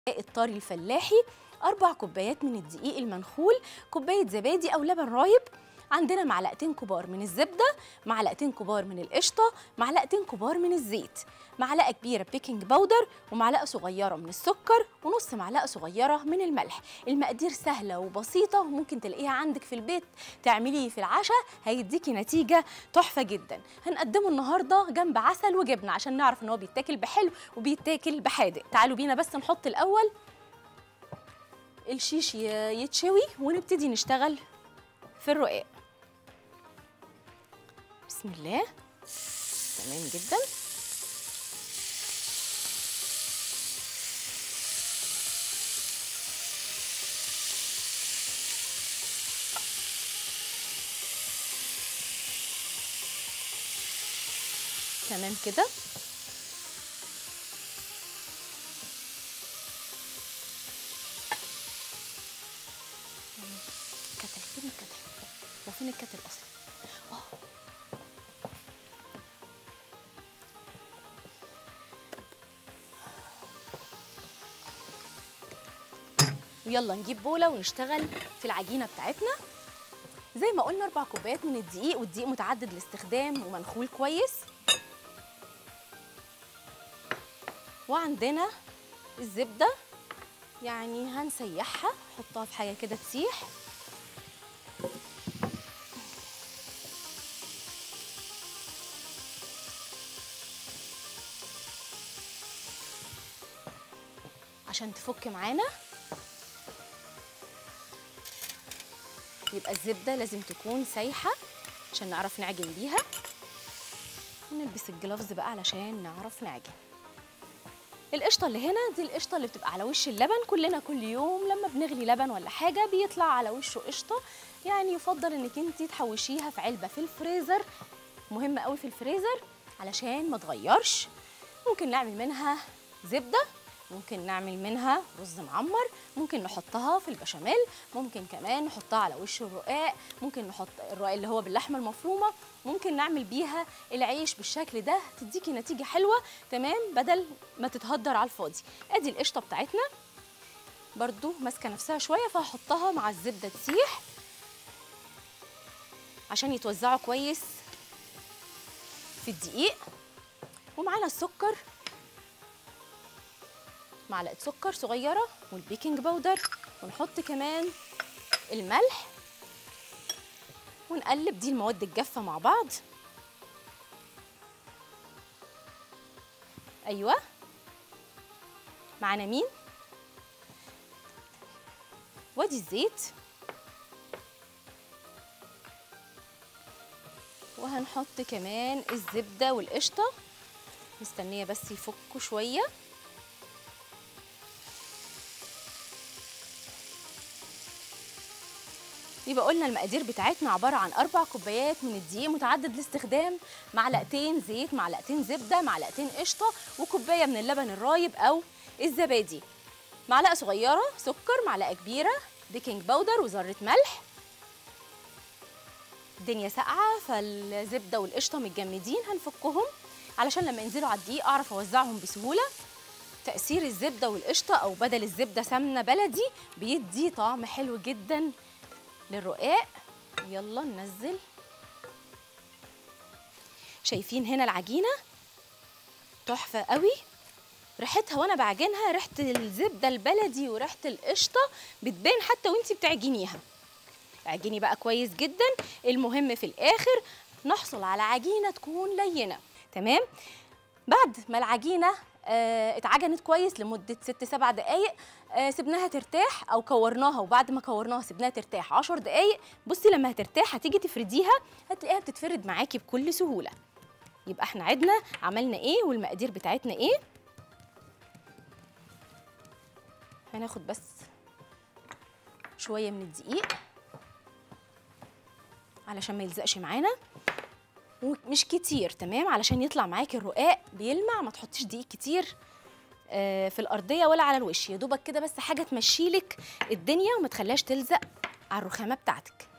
الطري الفلاحي أربع كوبايات من الدقيق المنخول كوباية زبادي أو لبن رايب عندنا معلقتين كبار من الزبدة معلقتين كبار من القشطة معلقتين كبار من الزيت معلقة كبيرة بيكنج باودر ومعلقة صغيرة من السكر ونص معلقة صغيرة من الملح المقادير سهلة وبسيطة وممكن تلاقيها عندك في البيت تعمليه في العشاء هيديكي نتيجة تحفة جدا هنقدمه النهاردة جنب عسل وجبنة عشان نعرف ان هو بيتاكل بحلو وبيتاكل بحادق تعالوا بينا بس نحط الأول الشيش ي- يتشوي ونبتدي نشتغل في الرقاق بسم الله تمام جدا تمام كده كتل فين الكتل هو فين الكتل اصلا اه ويلا نجيب بوله ونشتغل في العجينه بتاعتنا زي ما قلنا اربع كوبايات من الدقيق والدقيق متعدد الاستخدام ومنخول كويس وعندنا الزبده يعني هنسيحها نحطها في حاجه كده تسيح عشان تفك معانا يبقى الزبده لازم تكون سايحه عشان نعرف نعجن بيها ونلبس الجلافز بقى علشان نعرف نعجن القشطه اللي هنا دي القشطه اللي بتبقى على وش اللبن كلنا كل يوم لما بنغلي لبن ولا حاجه بيطلع على وشه قشطه يعني يفضل انك انت تحوشيها في علبه في الفريزر مهمه قوي في الفريزر علشان ما تغيرش ممكن نعمل منها زبده ممكن نعمل منها رز معمر ممكن نحطها في البشاميل ممكن كمان نحطها على وش الرقاق ممكن نحط الرقاق اللي هو باللحمه المفرومه ممكن نعمل بيها العيش بالشكل ده تديكي نتيجه حلوه تمام بدل ما تتهدر على الفاضي ادي القشطه بتاعتنا برضو ماسكه نفسها شويه فهحطها مع الزبده تسيح عشان يتوزعوا كويس في الدقيق ومعانا السكر معلقه سكر صغيره والبيكنج باودر ونحط كمان الملح ونقلب دي المواد الجافه مع بعض ايوه معانا مين وادي الزيت وهنحط كمان الزبده والقشطه مستنيه بس يفكوا شويه يبقى قلنا المقادير بتاعتنا عباره عن اربع كوبايات من الدقيق متعدد الاستخدام معلقتين زيت معلقتين زبده معلقتين قشطه وكوبايه من اللبن الرايب او الزبادي معلقه صغيره سكر معلقه كبيره بيكنج باودر وذره ملح الدنيا ساقعه فالزبده والقشطه متجمدين هنفكهم علشان لما ينزلوا على الدقيق اعرف اوزعهم بسهوله تاثير الزبده والقشطه او بدل الزبده سمنه بلدي بيدي طعم حلو جدا للرقاق يلا ننزل شايفين هنا العجينه تحفه قوي ريحتها وانا بعجنها ريحه الزبده البلدي وريحه القشطه بتبان حتى وانتي بتعجنيها اعجني بقى كويس جدا المهم في الاخر نحصل على عجينه تكون لينه تمام بعد ما العجينه آه اتعجنت كويس لمده 6 7 دقائق آه سيبناها ترتاح او كورناها وبعد ما كورناها سيبناها ترتاح 10 دقائق بصي لما هترتاح هتيجي تفرديها هتلاقيها بتتفرد معاكي بكل سهوله يبقى احنا عدنا عملنا ايه والمقادير بتاعتنا ايه هناخد بس شويه من الدقيق علشان ما يلزقش معانا ومش كتير تمام علشان يطلع معاكي الرقاق بيلمع ما تحطيش دقيق كتير آه، في الارضيه ولا على الوش يا دوبك كده بس حاجه تمشيلك الدنيا وما تخليهاش تلزق على الرخامه بتاعتك